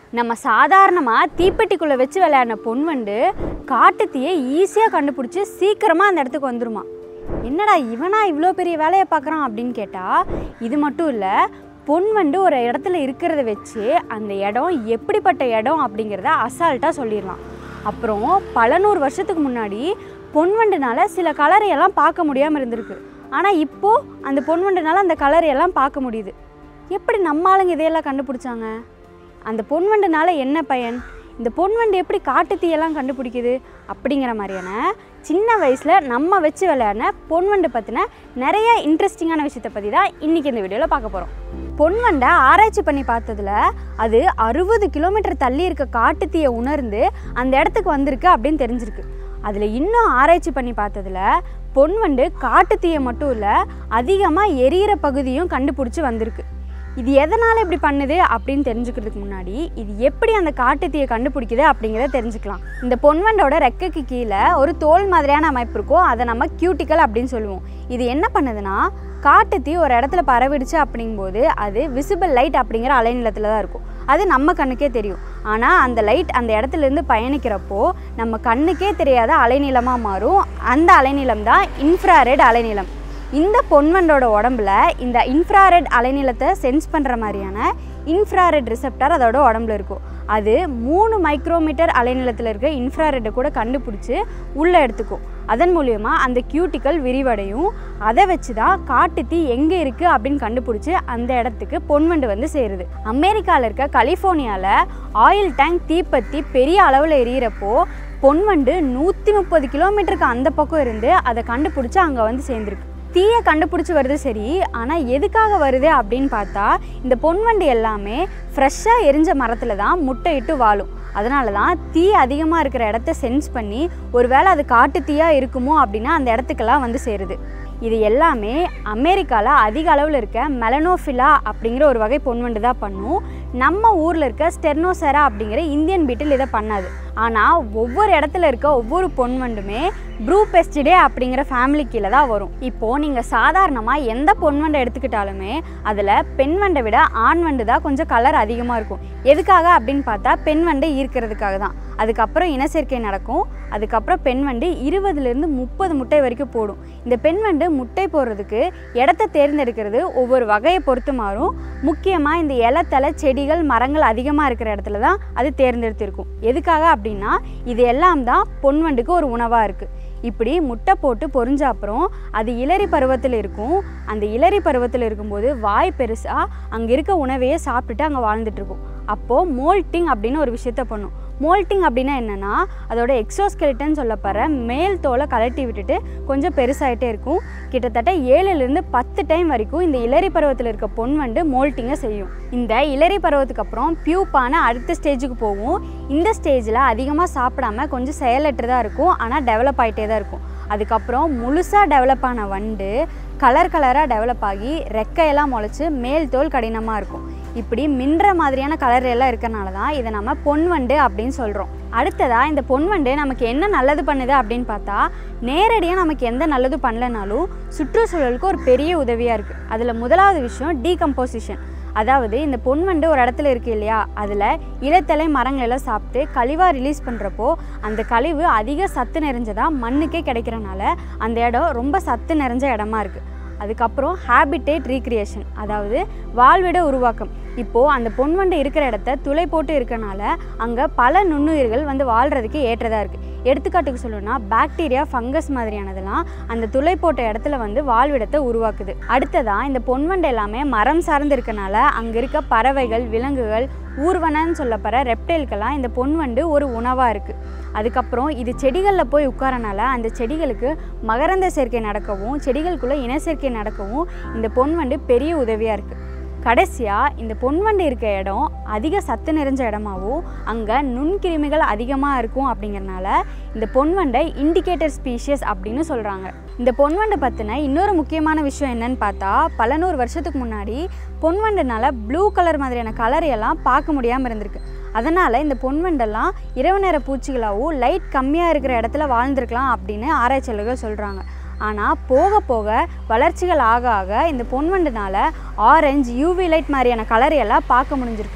நம்ம சாதாரணமாக தீப்பெட்டிக்குள்ளே வச்சு விளையாடின பொன்வண்டு காட்டுத்தீயை ஈஸியாக கண்டுபிடிச்சி சீக்கிரமாக அந்த இடத்துக்கு வந்துருமா என்னடா இவனா இவ்வளோ பெரிய வேலையை பார்க்குறான் அப்படின்னு கேட்டால் இது மட்டும் இல்லை பொன்வண்டு ஒரு இடத்துல இருக்கிறத வச்சு அந்த இடம் எப்படிப்பட்ட இடம் அப்படிங்கிறத அசால்ட்டாக சொல்லிடலாம் அப்புறம் பல நூறு வருஷத்துக்கு முன்னாடி பொன்வண்டுனால சில கலரையெல்லாம் பார்க்க முடியாமல் இருந்திருக்கு ஆனால் இப்போது அந்த பொன்வண்டுனால அந்த கலரையெல்லாம் பார்க்க முடியுது எப்படி நம்ம ஆளுங்க இதையெல்லாம் கண்டுபிடிச்சாங்க அந்த பொன்வண்டுனால என்ன பயன் இந்த பொன்வண்டு எப்படி காட்டுத்தீயெல்லாம் கண்டுபிடிக்குது அப்படிங்கிற மாதிரியான சின்ன வயசில் நம்ம வச்சு விளையாடின பொன்வண்டு பற்றின நிறைய இன்ட்ரெஸ்டிங்கான விஷயத்தை பற்றி தான் இன்றைக்கி இந்த வீடியோவில் பார்க்க போகிறோம் பொன்வண்டை ஆராய்ச்சி பண்ணி பார்த்ததுல அது அறுபது கிலோமீட்டர் தள்ளி இருக்க காட்டுத்தீயை உணர்ந்து அந்த இடத்துக்கு வந்திருக்கு அப்படின்னு தெரிஞ்சிருக்கு அதில் இன்னும் ஆராய்ச்சி பண்ணி பார்த்ததுல பொன்வண்டு காட்டுத்தீயை மட்டும் இல்லை அதிகமாக எரியிற பகுதியும் கண்டுபிடிச்சி வந்திருக்கு இது எதனால் இப்படி பண்ணுது அப்படின்னு தெரிஞ்சுக்கிறதுக்கு முன்னாடி இது எப்படி அந்த காட்டுத்தீயை கண்டுபிடிக்குது அப்படிங்கிறத தெரிஞ்சுக்கலாம் இந்த பொன்வண்டோட ரெக்கைக்கு கீழே ஒரு தோல் மாதிரியான அமைப்பு இருக்கும் அதை நம்ம கியூட்டிக்கல் அப்படின்னு சொல்லுவோம் இது என்ன பண்ணுதுன்னா காட்டுத்தீ ஒரு இடத்துல பரவிடுச்சு அப்படிங்கும்போது அது விசிபிள் லைட் அப்படிங்கிற அலைநிலத்தில் தான் இருக்கும் அது நம்ம கண்ணுக்கே தெரியும் ஆனால் அந்த லைட் அந்த இடத்துலேருந்து பயணிக்கிறப்போ நம்ம கண்ணுக்கே தெரியாத அலைநீளமாக மாறும் அந்த அலைநீளம் தான் இன்ஃப்ராரெட் அலைநீளம் இந்த பொன்வண்டோட உடம்புல இந்த இன்ஃப்ராரெட் அலைநீளத்தை சென்ஸ் பண்ணுற மாதிரியான இன்ஃப்ராரெட் ரிசெப்டர் அதோட உடம்புல இருக்கும் அது மூணு மைக்ரோமீட்டர் அலைநீளத்தில் இருக்க இன்ஃப்ராரெட்டை கூட கண்டுபிடிச்சி உள்ளே எடுத்துக்கும் அதன் மூலயமா அந்த கியூட்டிக்கல் விரிவடையும் அதை வச்சு தான் காட்டுத்தீ எங்கே இருக்குது அப்படின்னு கண்டுபிடிச்சி அந்த இடத்துக்கு பொன்வண்டு வந்து சேருது அமெரிக்காவில் இருக்க கலிஃபோர்னியாவில் ஆயில் டேங்க் தீப்பத்தி பெரிய அளவில் எரியிறப்போ பொன்வண்டு நூற்றி முப்பது கிலோமீட்டருக்கு அந்த பக்கம் இருந்து அதை கண்டுபிடிச்சி அங்கே வந்து சேர்ந்துருக்கு தீயை கண்டுபிடிச்சி வருது சரி ஆனால் எதுக்காக வருது அப்படின்னு பார்த்தா இந்த பொன்வண்டு எல்லாமே ஃப்ரெஷ்ஷாக எரிஞ்ச மரத்தில் தான் முட்டையிட்டு வாழும் அதனால தான் தீ அதிகமாக இருக்கிற இடத்த சென்ஸ் பண்ணி ஒருவேளை அது காட்டு தீயாக இருக்குமோ அப்படின்னா அந்த இடத்துக்கெல்லாம் வந்து சேருது இது எல்லாமே அமெரிக்காவில் அதிக அளவில் இருக்க மெலனோஃபிலா அப்படிங்கிற ஒரு வகை பொன்வண்டு தான் பண்ணும் நம்ம ஊரில் இருக்க ஸ்டெர்னோசெரா அப்படிங்கிற இந்தியன் பீட்டில் இதை பண்ணாது ஆனால் ஒவ்வொரு இடத்துல இருக்க ஒவ்வொரு பொன்வண்டுமே ப்ரூ பெஸ்டிடே அப்படிங்கிற ஃபேமிலி கீழே தான் வரும் இப்போது நீங்கள் சாதாரணமாக எந்த பொன்வண்டை எடுத்துக்கிட்டாலுமே அதில் பெண் வண்டை விட ஆண் வண்டு தான் கொஞ்சம் கலர் அதிகமாக இருக்கும் எதுக்காக அப்படின்னு பார்த்தா பெண் வண்டை ஈர்க்கிறதுக்காக தான் அதுக்கப்புறம் இனச்சேர்க்கை நடக்கும் அதுக்கப்புறம் பெண் வண்டு இருபதுலேருந்து முப்பது முட்டை வரைக்கும் போடும் இந்த பெண் வண்டு முட்டை போடுறதுக்கு இடத்த தேர்ந்தெடுக்கிறது ஒவ்வொரு வகையை பொறுத்து மாறும் முக்கியமாக இந்த இலத்தலை செடிகள் மரங்கள் அதிகமாக இருக்கிற இடத்துல தான் அது தேர்ந்தெடுத்திருக்கும் எதுக்காக அப்படின்னா இது எல்லாம் தான் பொன் வண்டுக்கு ஒரு உணவாக இருக்குது இப்படி முட்டை போட்டு பொரிஞ்ச அப்புறம் அது இளரி பருவத்தில் இருக்கும் அந்த இளரி பருவத்தில் இருக்கும்போது வாய் பெருசாக அங்கே இருக்க உணவையே சாப்பிட்டுட்டு அங்கே வாழ்ந்துட்டு இருக்கும் அப்போது மோல்ட்டிங் அப்படின்னு ஒரு விஷயத்த பண்ணும் மோல்ட்டிங் அப்படின்னா என்னென்னா அதோட எக்ஸோஸ்கெலிட்டன் சொல்லப்படுற மேல் தோலை கலட்டி விட்டுட்டு கொஞ்சம் பெருசாகிட்டே இருக்கும் கிட்டத்தட்ட ஏழுலேருந்து பத்து டைம் வரைக்கும் இந்த இளரி பருவத்தில் இருக்க பொன் வந்து மோல்ட்டிங்கை செய்யும் இந்த இளரி பருவத்துக்கு அப்புறம் பியூப்பான அடுத்த ஸ்டேஜுக்கு போகும் இந்த ஸ்டேஜில் அதிகமாக சாப்பிடாம கொஞ்சம் செயலற்றதாக இருக்கும் ஆனால் டெவலப் ஆகிட்டே தான் இருக்கும் அதுக்கப்புறம் முழுசாக டெவலப் ஆன வண்டு கலர் கலராக டெவலப் ஆகி ரெக்கையெல்லாம் முளைச்சி மேல் தோல் கடினமாக இருக்கும் இப்படி மின்ற மாதிரியான கலர் எல்லாம் இருக்கறனால தான் இதை நம்ம பொன்வண்டு அப்படின்னு சொல்கிறோம் அடுத்ததாக இந்த பொன்வண்டு நமக்கு என்ன நல்லது பண்ணுது அப்படின்னு பார்த்தா நேரடியாக நமக்கு எந்த நல்லது பண்ணலனாலும் சுற்றுச்சூழலுக்கு ஒரு பெரிய உதவியாக இருக்குது அதில் முதலாவது விஷயம் டீகம்போசிஷன் அதாவது இந்த பொன்வண்டு ஒரு இடத்துல இருக்கு இல்லையா அதில் இலத்தலை மரங்கள் எல்லாம் சாப்பிட்டு கழிவாக ரிலீஸ் பண்ணுறப்போ அந்த கழிவு அதிக சத்து நிறைஞ்சதாக மண்ணுக்கே கிடைக்கிறனால அந்த இடம் ரொம்ப சத்து நிறைஞ்ச இடமா இருக்குது அதுக்கப்புறம் ஹேபிடேட் ரீக்ரியேஷன் அதாவது வாழ்விட உருவாக்கம் இப்போது அந்த பொன்வண்டு இருக்கிற இடத்த துளை போட்டு இருக்கனால அங்கே பல நுண்ணுயிர்கள் வந்து வாழ்கிறதுக்கு ஏற்றதாக இருக்குது எடுத்துக்காட்டுக்கு சொல்லணும்னா பாக்டீரியா ஃபங்கஸ் மாதிரியானதெல்லாம் அந்த துளை போட்ட இடத்துல வந்து வாழ்விடத்தை உருவாக்குது அடுத்ததாக இந்த பொன்வண்டு எல்லாமே மரம் சார்ந்து இருக்கனால அங்கே இருக்க பறவைகள் விலங்குகள் ஊர்வனன்னு சொல்லப்படுற ரெப்டைல்கெல்லாம் இந்த பொன்வண்டு ஒரு உணவாக இருக்குது அதுக்கப்புறம் இது செடிகளில் போய் உட்காரனால அந்த செடிகளுக்கு மகரந்த சேர்க்கை நடக்கவும் செடிகளுக்குள்ளே இனச்சேர்க்கை நடக்கவும் இந்த பொன்வண்டு பெரிய உதவியாக இருக்குது கடைசியாக இந்த பொன்வண்டு இருக்க இடம் அதிக சத்து நிறைஞ்ச இடமாவும் அங்கே நுண்கிருமிகள் அதிகமாக இருக்கும் அப்படிங்கிறனால இந்த பொன்வண்டை இண்டிகேட்டர் ஸ்பீஷியஸ் அப்படின்னு சொல்கிறாங்க இந்த பொன்வண்டு பற்றின இன்னொரு முக்கியமான விஷயம் என்னன்னு பார்த்தா பல நூறு வருஷத்துக்கு முன்னாடி பொன்வண்டுனால ப்ளூ கலர் மாதிரியான கலர் எல்லாம் பார்க்க முடியாமல் இருந்திருக்கு அதனால் இந்த பொன்வண்டெல்லாம் இரவு நேர பூச்சிகளாகவும் லைட் கம்மியாக இருக்கிற இடத்துல வாழ்ந்திருக்கலாம் அப்படின்னு ஆராய்ச்சியாளர்கள் சொல்கிறாங்க ஆனால் போக போக வளர்ச்சிகள் ஆக ஆக இந்த பொன்வண்டுனால ஆரஞ்சு யூவி லைட் மாதிரியான கலர் எல்லாம் பார்க்க முடிஞ்சிருக்கு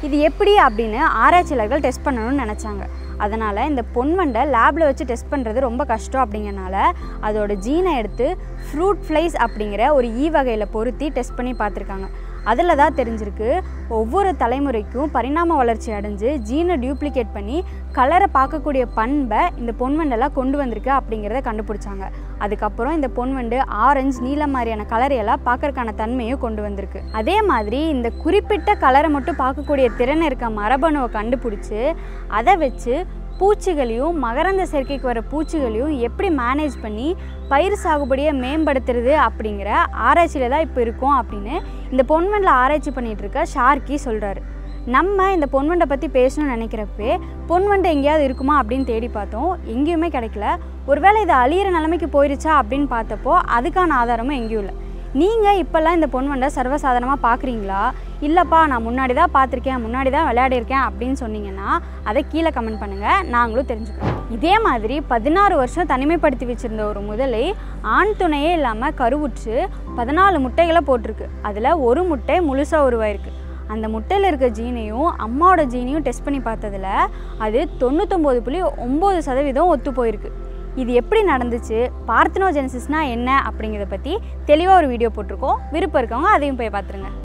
இது எப்படி அப்படின்னு ஆராய்ச்சியாளர்கள் டெஸ்ட் பண்ணணும்னு நினச்சாங்க அதனால் இந்த பொன்வண்டை லேபில் வச்சு டெஸ்ட் பண்ணுறது ரொம்ப கஷ்டம் அப்படிங்கறனால அதோட ஜீனை எடுத்து ஃப்ரூட் ஃப்ளைஸ் அப்படிங்கிற ஒரு ஈ வகையில் பொருத்தி டெஸ்ட் பண்ணி பார்த்துருக்காங்க அதில் தான் தெரிஞ்சிருக்கு ஒவ்வொரு தலைமுறைக்கும் பரிணாம வளர்ச்சி அடைஞ்சு ஜீனை டியூப்ளிகேட் பண்ணி கலரை பார்க்கக்கூடிய பண்பை இந்த பொன்வண்டெல்லாம் கொண்டு வந்திருக்கு அப்படிங்கிறத கண்டுபிடிச்சாங்க அதுக்கப்புறம் இந்த பொன்வண்டு ஆரஞ்சு நீலம் மாதிரியான கலரையெல்லாம் பார்க்கறக்கான தன்மையும் கொண்டு வந்திருக்கு அதே மாதிரி இந்த குறிப்பிட்ட கலரை மட்டும் பார்க்கக்கூடிய திறன் இருக்க மரபணுவை கண்டுபிடிச்சி அதை வச்சு பூச்சிகளையும் மகரந்த சேர்க்கைக்கு வர பூச்சிகளையும் எப்படி மேனேஜ் பண்ணி பயிர் சாகுபடியை மேம்படுத்துறது அப்படிங்கிற ஆராய்ச்சியில் தான் இப்போ இருக்கோம் அப்படின்னு இந்த பொன்வண்டில் ஆராய்ச்சி பண்ணிகிட்டு இருக்க ஷார்க்கி சொல்கிறாரு நம்ம இந்த பொன்வண்டை பற்றி பேசணும்னு நினைக்கிறப்பே பொன்வண்டு எங்கேயாவது இருக்குமா அப்படின்னு தேடி பார்த்தோம் எங்கேயுமே கிடைக்கல ஒருவேளை இது அழியிற நிலைமைக்கு போயிருச்சா அப்படின்னு பார்த்தப்போ அதுக்கான ஆதாரமும் எங்கேயும் இல்லை நீங்கள் இப்போல்லாம் இந்த பொன்வண்டை சர்வசாதாரணமாக பார்க்குறீங்களா இல்லைப்பா நான் முன்னாடி தான் பார்த்துருக்கேன் முன்னாடி தான் விளையாடிருக்கேன் அப்படின்னு சொன்னீங்கன்னா அதை கீழே கமெண்ட் பண்ணுங்கள் நாங்களும் தெரிஞ்சுக்கிறோம் இதே மாதிரி பதினாறு வருஷம் தனிமைப்படுத்தி வச்சுருந்த ஒரு முதலை ஆண் துணையே இல்லாமல் கருவுற்று பதினாலு முட்டைகளை போட்டிருக்கு அதில் ஒரு முட்டை முழுசாக உருவாயிருக்கு அந்த முட்டையில் இருக்க ஜீனையும் அம்மாவோட ஜீனையும் டெஸ்ட் பண்ணி பார்த்ததுல அது தொண்ணூத்தொம்பது புள்ளி ஒம்பது சதவீதம் ஒத்து போயிருக்கு இது எப்படி நடந்துச்சு பார்த்தனோஜெனசிஸ்னால் என்ன அப்படிங்கிறத பற்றி தெளிவாக ஒரு வீடியோ போட்டிருக்கோம் விருப்பம் இருக்கவங்க அதையும் போய் பார்த்துருங்க